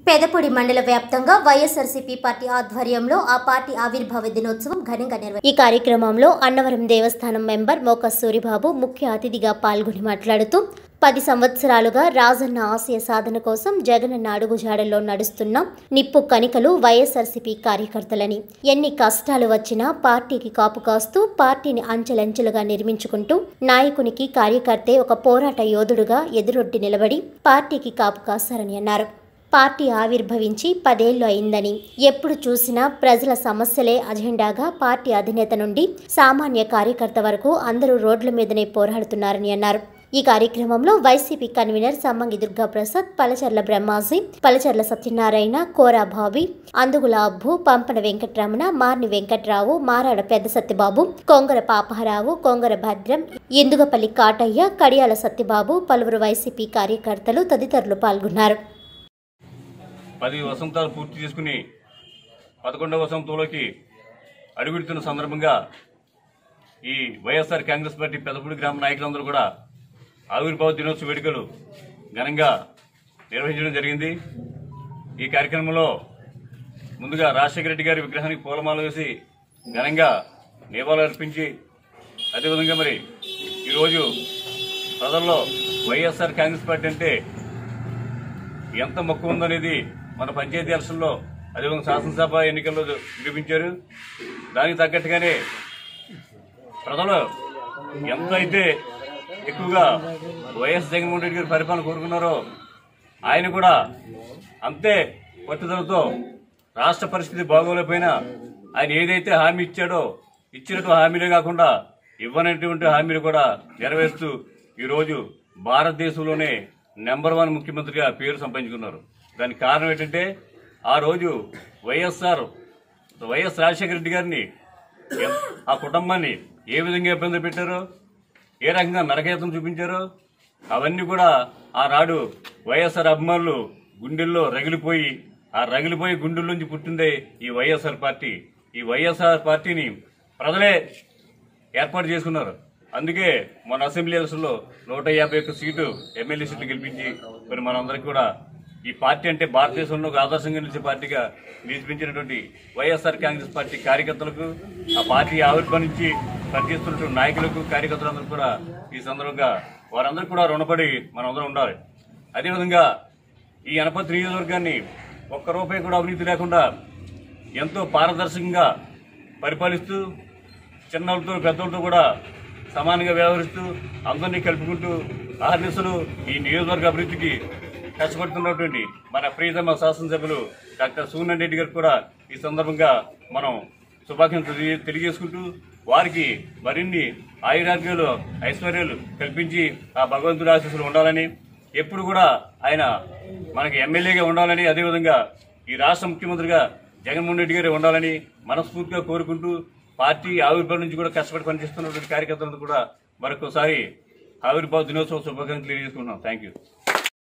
పెదపొడి మండల వ్యాప్తంగా వైఎస్ఆర్సీపీ పార్టీ ఆధ్వర్యంలో ఆ పార్టీ ఆవిర్భావ దినోత్సవం ఘనంగా నిర్వహించారు ఈ కార్యక్రమంలో అన్నవరం దేవస్థానం మెంబర్ మోక సూరిబాబు ముఖ్య అతిథిగా పాల్గొని మాట్లాడుతూ పది సంవత్సరాలుగా రాజన్న ఆశయ సాధన కోసం జగనన్న అడుగుజాడల్లో నడుస్తున్న నిప్పు కణికలు వైఎస్ఆర్సీపీ కార్యకర్తలని ఎన్ని కష్టాలు వచ్చినా పార్టీకి కాపు కాస్తూ పార్టీని అంచెలంచెలుగా నిర్మించుకుంటూ నాయకునికి కార్యకర్తే ఒక పోరాట యోధుడుగా ఎదురొడ్డి నిలబడి పార్టీకి కాపు కాస్తారని అన్నారు పార్టీ ఆవిర్భవించి పదేళ్లు అయిందని ఎప్పుడు చూసినా ప్రజల సమస్యలే అజెండాగా పార్టీ అధినేత నుండి సామాన్య కార్యకర్త వరకు అందరూ రోడ్ల మీదనే పోరాడుతున్నారని అన్నారు ఈ కార్యక్రమంలో వైసీపీ కన్వీనర్ సమ్మంగి దుర్గాప్రసాద్ పలచర్ల బ్రహ్మాజీ పలచర్ల సత్యనారాయణ కోరా బాబి అందుగుల అబ్బు పంపన వెంకట్రమణ మార్ని వెంకట్రావు మారాడ పెద్ద సత్యబాబు కొంగర పాపహరావు కొంగర భద్రం ఇందుగపల్లి కాటయ్య కడియాల సత్యబాబు పలువురు వైసీపీ కార్యకర్తలు తదితరులు పాల్గొన్నారు పది వసంతాలు పూర్తి చేసుకుని పదకొండవ వసంతంలోకి అడుగుడుతున్న సందర్భంగా ఈ వైఎస్ఆర్ కాంగ్రెస్ పార్టీ పెదపూడి గ్రామ నాయకులందరూ కూడా ఆవిర్భావ దినోత్సవ వేడుకలు ఘనంగా నిర్వహించడం జరిగింది ఈ కార్యక్రమంలో ముందుగా రాజశేఖర రెడ్డి గారి విగ్రహానికి పూలమాల వేసి ఘనంగా నివాళులు అర్పించి అదేవిధంగా మరి ఈరోజు ప్రజల్లో వైఎస్ఆర్ కాంగ్రెస్ పార్టీ అంటే ఎంత మక్కువ ఉందనేది మన పంచాయతీ ఎలక్షన్లో అదేవిధంగా శాసనసభ ఎన్నికల్లో నిరూపించారు దానికి తగ్గట్టుగానే ప్రజలు ఎంత అయితే ఎక్కువగా వైఎస్ జగన్మోహన్ రెడ్డి గారి పరిపాలన కోరుకున్నారో ఆయన కూడా అంతే పట్టుదలతో రాష్ట్ర పరిస్థితి బాగోలేకపోయినా ఆయన ఏదైతే హామీ ఇచ్చాడో ఇచ్చినట్టు హామీలే కాకుండా ఇవ్వనటువంటి హామీలు కూడా నెరవేరుస్తూ ఈరోజు భారతదేశంలోనే నెంబర్ వన్ ముఖ్యమంత్రిగా పేరు సంపాదించుకున్నారు దానికి కారణం ఏంటంటే ఆ రోజు వైఎస్ఆర్ వైఎస్ రాజశేఖర రెడ్డి గారిని ఎం- ఆ కుటుంబాన్ని ఏ విధంగా ఇబ్బంది పెట్టారో ఏ రకంగా నరకేతం చూపించారో అవన్నీ కూడా ఆనాడు వైఎస్ఆర్ అభిమానులు గుండెల్లో రగిలిపోయి ఆ రగిలిపోయి గుండెల్లోంచి పుట్టిందే ఈ వైఎస్ఆర్ పార్టీ ఈ వైఎస్ఆర్ పార్టీని ప్రజలే ఏర్పాటు చేసుకున్నారు అందుకే మన అసెంబ్లీ ఎలక్షన్లో నూట యాభై ఒక్క సీటు ఎమ్మెల్యే సీట్లు గెలిపించి మరి మనందరికీ కూడా ఈ పార్టీ అంటే భారతదేశంలో ఒక ఆదర్శంగా నిలిచే పార్టీగా నిలిపించినటువంటి వైఎస్ఆర్ కాంగ్రెస్ పార్టీ కార్యకర్తలకు ఆ పార్టీ ఆవిర్భవించి పనిచేస్తున్నటువంటి నాయకులకు కార్యకర్తలందరూ కూడా ఈ సందర్భంగా వారందరూ కూడా రుణపడి మనందరం ఉండాలి అదేవిధంగా ఈ అనపతి నియోజకవర్గాన్ని ఒక్క రూపాయి కూడా అవినీతి లేకుండా ఎంతో పారదర్శకంగా పరిపాలిస్తూ చిన్నలతో పెద్దలతో కూడా సమానంగా వ్యవహరిస్తూ అందరినీ కలుపుకుంటూ ఆర్నిసలు ఈ నియోజకవర్గ అభివృద్ధికి కష్టపడుతున్నటువంటి మన ప్రియతమ శాసనసభ్యులు డాక్టర్ సూనన్ రెడ్డి గారికి కూడా ఈ సందర్భంగా మనం శుభాకాంక్షలు తెలియ- తెలియజేసుకుంటూ వారికి మరిన్ని ఆయురాగ్యాలు ఐశ్వర్యాలు కల్పించి ఆ భగవంతుడి ఆశీస్సులు ఉండాలని ఎప్పుడు కూడా ఆయన మనకి ఎమ్మెల్యేగా ఉండాలని అదేవిధంగా ఈ రాష్ట్ర ముఖ్యమంత్రిగా జగన్మోహన్ రెడ్డి గారు ఉండాలని మనస్ఫూర్తిగా కోరుకుంటూ పార్టీ ఆవిర్భావం నుంచి కూడా కష్టపడి పనిచేస్తున్నటువంటి కార్యకర్తలను కూడా మరొకసారి ఆవిర్భావ దినోత్సవ శుభాకాంక్షలు తెలియజేసుకుంటున్నాం థ్యాంక్ యూ